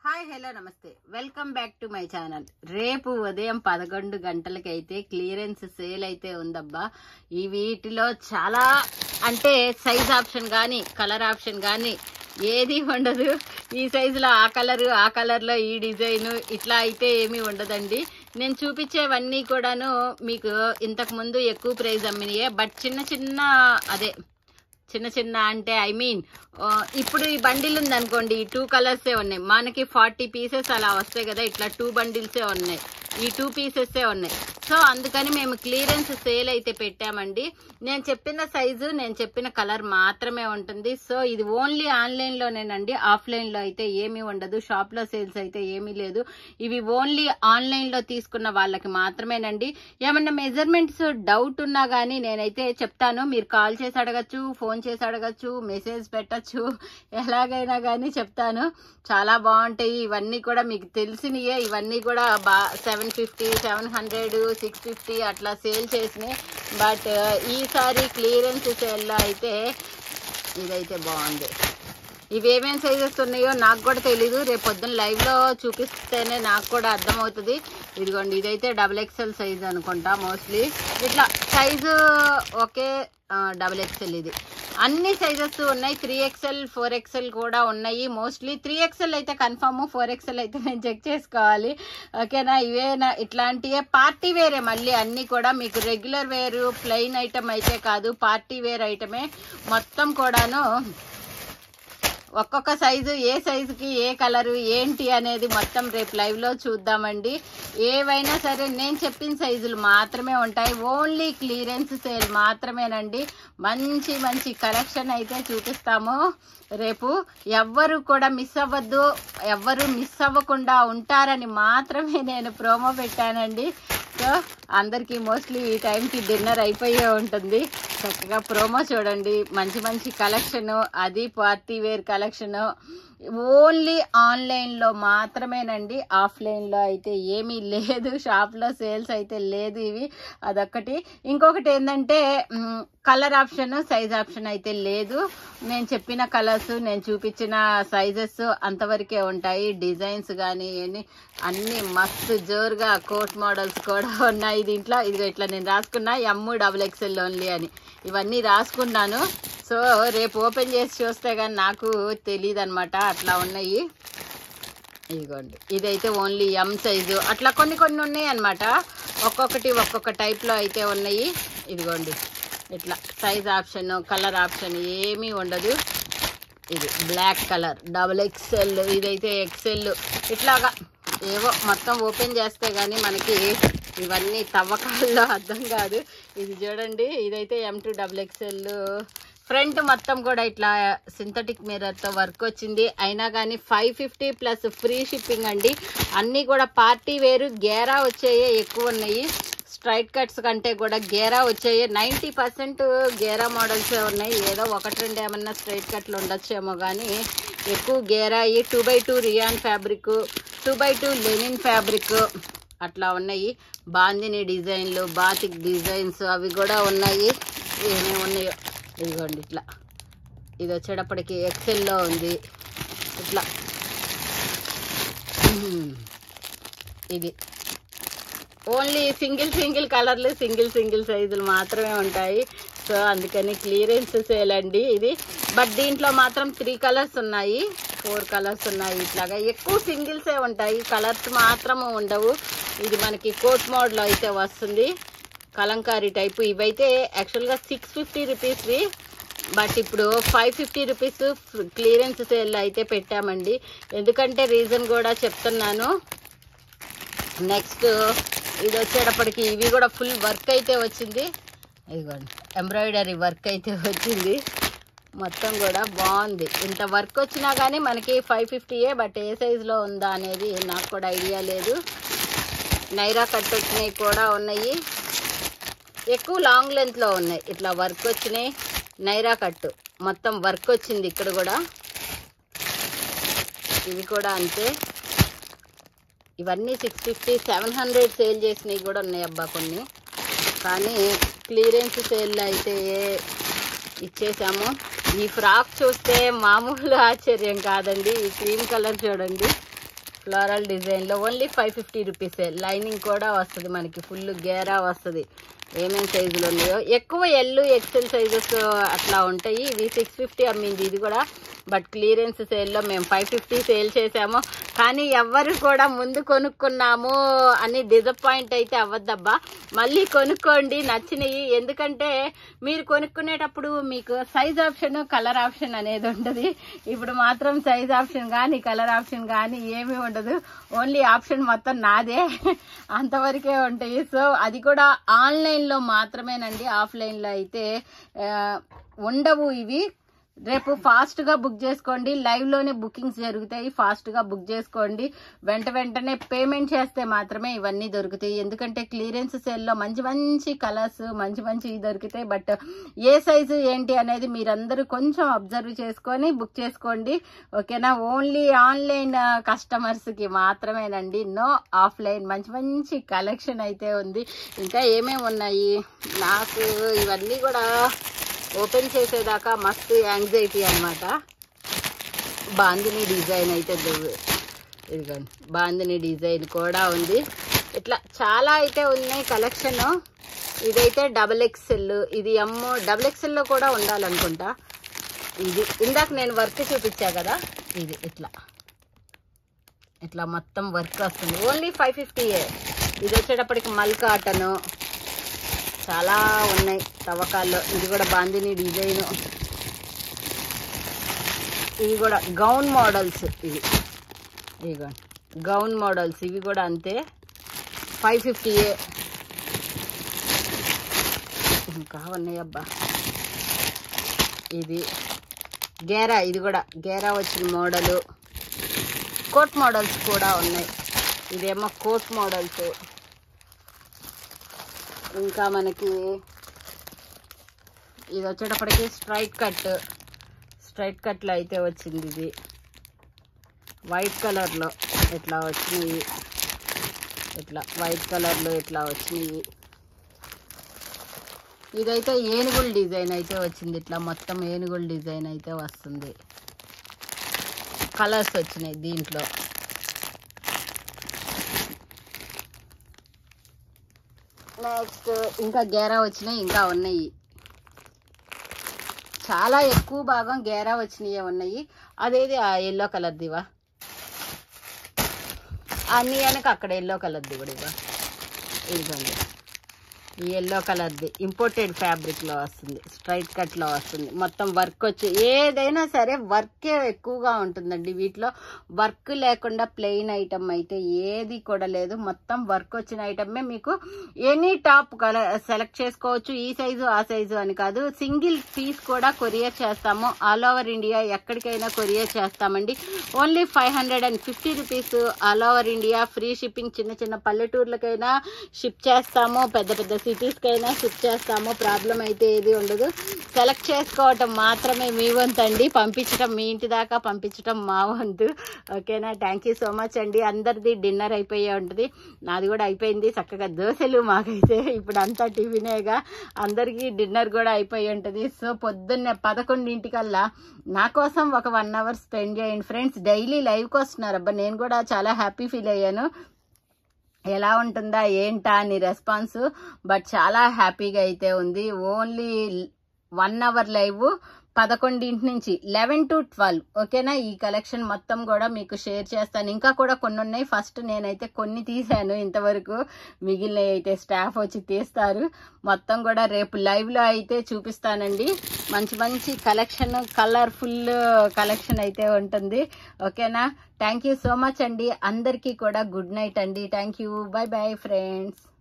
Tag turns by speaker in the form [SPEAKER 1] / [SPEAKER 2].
[SPEAKER 1] hi hello నమస్తే welcome back to my channel రేపు ఉదయం పదకొండు గంటలకైతే క్లియరెన్స్ సేల్ అయితే ఉందబ్బా ఈ వీటిలో చాలా అంటే సైజ్ ఆప్షన్ కానీ కలర్ ఆప్షన్ కానీ ఏది ఉండదు ఈ సైజులో ఆ కలర్ ఆ కలర్లో ఈ డిజైన్ ఇట్లా అయితే ఏమీ ఉండదండి నేను చూపించేవన్నీ కూడాను మీకు ఇంతకు ముందు ఎక్కువ ప్రైస్ అమ్మినాయే బట్ చిన్న చిన్న అదే చిన్న చిన్న అంటే ఐ మీన్ ఇప్పుడు ఈ బండిల్ ఉంది అనుకోండి ఈ టూ కలర్సే ఉన్నాయి మనకి ఫార్టీ పీసెస్ అలా వస్తాయి కదా ఇట్లా టూ బండిల్సే ఉన్నాయి ఈ టూ పీసెస్సే ఉన్నాయి సో అందుకని మేము క్లియరెన్స్ సేల్ అయితే పెట్టామండి నేను చెప్పిన సైజు నేను చెప్పిన కలర్ మాత్రమే ఉంటుంది సో ఇది ఓన్లీ ఆన్లైన్లోనేనండి ఆఫ్లైన్లో అయితే ఏమీ ఉండదు షాప్లో సేల్స్ అయితే ఏమీ లేదు ఇవి ఓన్లీ ఆన్లైన్లో తీసుకున్న వాళ్ళకి మాత్రమేనండి ఏమన్నా మెజర్మెంట్స్ డౌట్ ఉన్నా కానీ నేనైతే చెప్తాను మీరు కాల్ చేసి అడగచ్చు ఫోన్ చేసి అడగచ్చు మెసేజ్ పెట్టచ్చు ఎలాగైనా కానీ చెప్తాను చాలా బాగుంటాయి ఇవన్నీ కూడా మీకు తెలిసినయే ఇవన్నీ కూడా బా seven fifty seven hundred six fifty అట్లా సేల్ చేసినాయి బట్ ఈసారి క్లియరెన్స్ సేల్లో అయితే ఇదైతే బాగుంది ఇవి ఏమేమి సైజెస్ ఉన్నాయో నాకు కూడా తెలీదు రేపు పొద్దున్న లైవ్లో చూపిస్తేనే నాకు కూడా అర్థమవుతుంది ఇదిగోండి ఇదైతే డబుల్ ఎక్స్ఎల్ సైజ్ అనుకుంటా మోస్ట్లీ ఇట్లా సైజు ఒకే డబుల్ ఎక్స్ఎల్ ఇది అన్ని సైజెస్ ఉన్నాయి త్రీ ఎక్స్ఎల్ ఫోర్ ఎక్స్ఎల్ కూడా ఉన్నాయి మోస్ట్లీ త్రీ ఎక్స్ఎల్ అయితే కన్ఫర్మ్ ఫోర్ ఎక్స్ఎల్ అయితే నేను చెక్ చేసుకోవాలి ఓకేనా ఇవేనా ఇట్లాంటివే పార్టీ వేరే మళ్ళీ అన్నీ కూడా మీకు రెగ్యులర్ వేరు ప్లెయిన్ ఐటమ్ అయితే కాదు పార్టీ వేర్ ఐటమే మొత్తం కూడాను ఒక్కొక్క సైజు ఏ సైజుకి ఏ కలరు ఏంటి అనేది మొత్తం రేపు లైవ్లో చూద్దామండి ఏవైనా సరే నేను చెప్పిన సైజులు మాత్రమే ఉంటాయి ఓన్లీ క్లియరెన్స్ సేల్ మాత్రమేనండి మంచి మంచి కలెక్షన్ అయితే చూపిస్తాము రేపు ఎవ్వరు కూడా మిస్ అవ్వద్దు ఎవ్వరు మిస్ అవ్వకుండా ఉంటారని మాత్రమే నేను ప్రోమో పెట్టానండి సో అందరికీ మోస్ట్లీ ఈ టైంకి డిన్నర్ అయిపోయే ఉంటుంది చక్కగా ప్రోమో చూడండి మంచి మంచి కలెక్షన్ అది పార్టీ వేర్ కలెక్షన్ ఓన్లీ ఆన్లైన్లో మాత్రమేనండి ఆఫ్లైన్లో అయితే ఏమీ లేదు షాప్లో సేల్స్ అయితే లేదు ఇవి అదొక్కటి ఇంకొకటి ఏంటంటే కలర్ ఆప్షన్ సైజ్ ఆప్షన్ అయితే లేదు నేను చెప్పిన కలర్స్ నేను చూపించిన సైజెస్ అంతవరకే ఉంటాయి డిజైన్స్ కానీ అన్ని మస్తు జోరుగా కోట్ మోడల్స్ కూడా ఉన్నాయి దీంట్లో ఇదిగో ఇట్లా నేను రాసుకున్నా ఎమ్ డబుల్ ఎక్స్ఎల్ ఓన్లీ అని ఇవన్నీ రాసుకున్నాను సో రేపు ఓపెన్ చేసి చూస్తే కానీ నాకు తెలియదు అనమాట అట్లా ఉన్నాయి ఇదిగోండి ఇదైతే ఓన్లీ ఎం సైజు అట్లా కొన్ని కొన్ని ఉన్నాయి అనమాట ఒక్కొక్కటి ఒక్కొక్క టైప్లో అయితే ఉన్నాయి ఇదిగోండి ఇట్లా సైజ్ ఆప్షన్ కలర్ ఆప్షన్ ఏమీ ఉండదు ఇది బ్లాక్ కలర్ డబుల్ ఎక్స్ఎల్ ఇదైతే ఎక్స్ఎల్ ఇట్లాగా ఏవో మొత్తం ఓపెన్ చేస్తే కానీ మనకి ఇవన్నీ తవ్వకాల్లో అర్థం కాదు ఇది చూడండి ఇదైతే M two double XL front మొత్తం కూడా ఇట్లా సింథటిక్ మిర్రర్తో వర్క్ వచ్చింది అయినా కానీ five fifty plus free shipping అండి అన్నీ కూడా పార్టీ వేరు గేరా వచ్చాయే ఎక్కువ ఉన్నాయి స్ట్రైట్ కట్స్ కంటే కూడా గేరా వచ్చాయి నైంటీ పర్సెంట్ గేరా మోడల్సే ఉన్నాయి ఏదో ఒకటి రెండు ఏమన్నా స్ట్రైట్ కట్లు ఉండొచ్చేమో కానీ ఎక్కువ గేరా ఈ two by two rayon fabric two by two linen fabric అట్లా ఉన్నాయి బాందిని డిజైన్లు బాతిక్ డిజైన్స్ అవి కూడా ఉన్నాయి ఏమేమి ఉన్నాయో ఇదిగోండి ఇట్లా ఇది వచ్చేటప్పటికి ఎక్సెల్లో ఉంది ఇట్లా ఇది ఓన్లీ సింగిల్ సింగిల్ కలర్లు సింగిల్ సింగిల్ సైజులు మాత్రమే ఉంటాయి సో అందుకని క్లియరెన్స్ సేల్ అండి ఇది బట్ దీంట్లో మాత్రం త్రీ కలర్స్ ఉన్నాయి ఫోర్ కలర్స్ ఉన్నాయి ఇట్లాగా ఎక్కువ సింగిల్సే ఉంటాయి కలర్స్ మాత్రం ఉండవు ఇది మనకి కోట్ మోడ్లో అయితే వస్తుంది కలంకారీ టైపు ఇవైతే యాక్చువల్గా సిక్స్ ఫిఫ్టీ రూపీస్వి బట్ ఇప్పుడు five fifty rupees clearance sale అయితే పెట్టామండి ఎందుకంటే రీజన్ కూడా చెప్తున్నాను నెక్స్ట్ ఇది వచ్చేటప్పటికి ఇవి కూడా ఫుల్ వర్క్ అయితే వచ్చింది ఇదిగోండి ఎంబ్రాయిడరీ వర్క్ అయితే వచ్చింది మొత్తం కూడా బాగుంది ఇంత వర్క్ వచ్చినా కానీ మనకి ఫైవ్ ఫిఫ్టీయే బట్ ఏ సైజులో ఉందా అనేది నాకు కూడా ఐడియా లేదు నైరా కట్ వచ్చినవి కూడా ఉన్నాయి ఎక్కువ లాంగ్ లెంత్లో ఉన్నాయి ఇట్లా వర్క్ వచ్చినాయి నైరా కట్టు మొత్తం వర్క్ వచ్చింది ఇక్కడ కూడా ఇవి కూడా అంతే ఇవన్నీ six fifty seven hundred sale చేసినవి కూడా ఉన్నాయి అబ్బా కొన్ని కానీ క్లియరెన్స్ సేల్ అయితే ఇచ్చేసాము ఈ ఫ్రాక్ చూస్తే మామూలు ఆశ్చర్యం కాదండి ఈ క్రీమ్ కలర్ చూడండి ఫ్లోరల్ డిజైన్లో ఓన్లీ ఫైవ్ ఫిఫ్టీ రూపీసే లైనింగ్ కూడా వస్తుంది మనకి ఫుల్ గేరా వస్తుంది ఏమేమి సైజులు ఉన్నాయో ఎక్కువ ఎల్ ఎక్సెల్ సైజెస్ అట్లా ఉంటాయి ఇవి సిక్స్ ఫిఫ్టీ అమ్మింది ఇది కూడా బట్ క్లియరెన్స్ సేల్లో మేము ఫైవ్ ఫిఫ్టీ సేల్ చేసాము కానీ ఎవ్వరు కూడా ముందు కొనుక్కున్నాము అని డిసప్పాయింట్ అయితే అవ్వద్దబ్బా మళ్ళీ కొనుక్కోండి నచ్చినవి ఎందుకంటే మీరు కొనుక్కునేటప్పుడు మీకు సైజ్ ఆప్షన్ కలర్ ఆప్షన్ అనేది ఉంటుంది ఇప్పుడు మాత్రం సైజ్ ఆప్షన్ కానీ కలర్ ఆప్షన్ కానీ ఏమీ ఉండదు ఓన్లీ ఆప్షన్ మొత్తం నాదే అంతవరకే ఉంటాయి సో అది కూడా ఆన్లైన్లో మాత్రమేనండి ఆఫ్లైన్లో అయితే ఆ, ఉండవు ఇవి రేపు ఫాస్ట్ గా బుక్ చేసుకోండి లైవ్ లోనే బుకింగ్స్ జరుగుతాయి ఫాస్ట్ గా బుక్ చేసుకోండి వెంట వెంటనే పేమెంట్ చేస్తే మాత్రమే ఇవన్నీ దొరుకుతాయి ఎందుకంటే క్లియరెన్స్ సేల్ లో మంచి మంచి కలర్స్ మంచి మంచి దొరుకుతాయి బట్ ఏ సైజు ఏంటి అనేది మీరందరూ కొంచెం అబ్జర్వ్ చేసుకొని బుక్ చేసుకోండి ఓకేనా ఓన్లీ ఆన్లైన్ కస్టమర్స్ కి మాత్రమేనండి నో ఆఫ్లైన్ మంచి మంచి కలెక్షన్ అయితే ఉంది ఇంకా ఏమేమి ఉన్నాయి నాకు ఇవన్నీ కూడా ఓపెన్ చేసేదాకా మస్తు యాంగ్జైటీ అనమాట బాందిని డిజైన్ అయితే దు- ఇదిగోండి బాందిని డిజైన్ కూడా ఉంది ఇట్లా చాలా అయితే ఉన్నాయి కలెక్షన్ ఇదైతే డబుల్ ఎక్స్ఎల్ ఇది అమ్మో డబుల్ ఎక్స్ఎల్లో కూడా ఉండాలనుకుంటా ఇది ఇందాక నేను వర్క్ చూపించా కదా ఇది ఇట్లా ఇట్లా మొత్తం వర్క్ వస్తుంది ఓన్లీ ఫైవ్ ఫిఫ్టీయే ఇది వచ్చేటప్పటికి మల్ కాటను చాలా ఉన్నాయి తవ్వకాల్లో ఇది కూడా బాందిని డిజైన్ ఇవి కూడా గౌన్ మోడల్స్ ఇవి ఇవి గౌన్ మోడల్స్ ఇవి కూడా అంతే ఫైవ్ ఫిఫ్టీయే ఇంకా ఉన్నాయి అబ్బా ఇది గేరా ఇది కూడా గేరా వచ్చిన మోడలు కోట్ మోడల్స్ కూడా ఉన్నాయి ఇదేమో కోట్ మోడల్స్ ఇంకా మనకి ఇది వచ్చేటప్పటికి స్ట్రైట్ కట్ స్ట్రైట్ కట్లో అయితే వచ్చింది ఇది వైట్ కలర్లో ఇట్లా వచ్చినాయి ఇట్లా వైట్ కలర్లో ఇట్లా వచ్చినాయి ఇదైతే ఏనుగుల డిజైన్ అయితే వచ్చింది ఇట్లా మొత్తం ఏనుగుల డిజైన్ అయితే వస్తుంది కలర్స్ వచ్చినాయి దీంట్లో నెక్స్ట్ ఇంకా గేరా వచ్చినాయి ఇంకా ఉన్నాయి చాలా ఎక్కువ భాగం గేరా వచ్చినాయి ఉన్నాయి అదేది ఆ ఎల్లో కలర్ దివా అన్ని వెనక అక్కడ ఎల్లో కలర్ది కూడా ఇవ్వ ఇదిగోండి ఈ ఎల్లో కలర్ది ఇంపోర్టెడ్ ఫ్యాబ్రిక్లో వస్తుంది స్ట్రైట్ కట్లో వస్తుంది మొత్తం వర్క్ వచ్చి ఏదైనా సరే వర్కే ఎక్కువగా ఉంటుందండి వీటిలో వర్క్ లేకుండా ప్లెయిన్ ఐటమ్ అయితే ఏది కూడా లేదు మొత్తం వర్క్ వచ్చిన ఐటమే మీకు ఎనీ టాప్ సెలెక్ట్ చేసుకోవచ్చు ఈ సైజు ఆ సైజు అని కాదు సింగిల్ పీస్ కూడా కొరియర్ చేస్తాము ఆల్ ఓవర్ ఇండియా ఎక్కడికైనా కొరియర్ చేస్తామండి only five hundred and fifty rupees all over India free shipping చిన్న చిన్న పల్లెటూర్లకైనా షిప్ చేస్తాము పెద్ద పెద్ద సిటీస్కైనా షిప్ చేస్తాము ప్రాబ్లం అయితే ఏది ఉండదు సెలెక్ట్ చేసుకోవటం మాత్రమే మీ వంతు అండి పంపించడం మీ ఇంటి దాకా పంపించడం మా వంతు ఓకేనా థ్యాంక్ యూ సో మచ్ అండి అందరిది డిన్నర్ అయిపోయే ఉంటుంది నాది కూడా అయిపోయింది చక్కగా దోశలు మాకైతే ఇప్పుడు అంతా టిఫినేగా అందరికీ డిన్నర్ కూడా అయిపోయి ఉంటుంది సో పొద్దున్నే పదకొండింటికల్లా నా కోసం ఒక వన్ అవర్ స్పెండ్ చేయండి ఫ్రెండ్స్ డైలీ లైవ్కి వస్తున్నారు అబ్బా నేను కూడా చాలా హ్యాపీ ఫీల్ అయ్యాను ఎలా ఉంటుందా ఏంటా అని రెస్పాన్స్ బట్ చాలా హ్యాపీగా అయితే ఉంది ఓన్లీ వన్ అవర్ లైవ్ పదకొండింటి నుంచి లెవెన్ టు ట్వెల్వ్ ఓకేనా ఈ కలెక్షన్ మొత్తం కూడా మీకు షేర్ చేస్తాను ఇంకా కూడా కొన్ని ఉన్నాయి ఫస్ట్ నేనైతే కొన్ని తీసాను ఇంతవరకు మిగిలినవి అయితే స్టాఫ్ వచ్చి తీస్తారు మొత్తం కూడా రేపు లైవ్లో అయితే చూపిస్తానండి మంచి మంచి కలెక్షన్ కలర్ఫుల్ కలెక్షన్ అయితే ఉంటుంది ఓకేనా థ్యాంక్ యూ సో మచ్ అండి అందరికీ కూడా గుడ్ నైట్ అండి thank you bye bye friends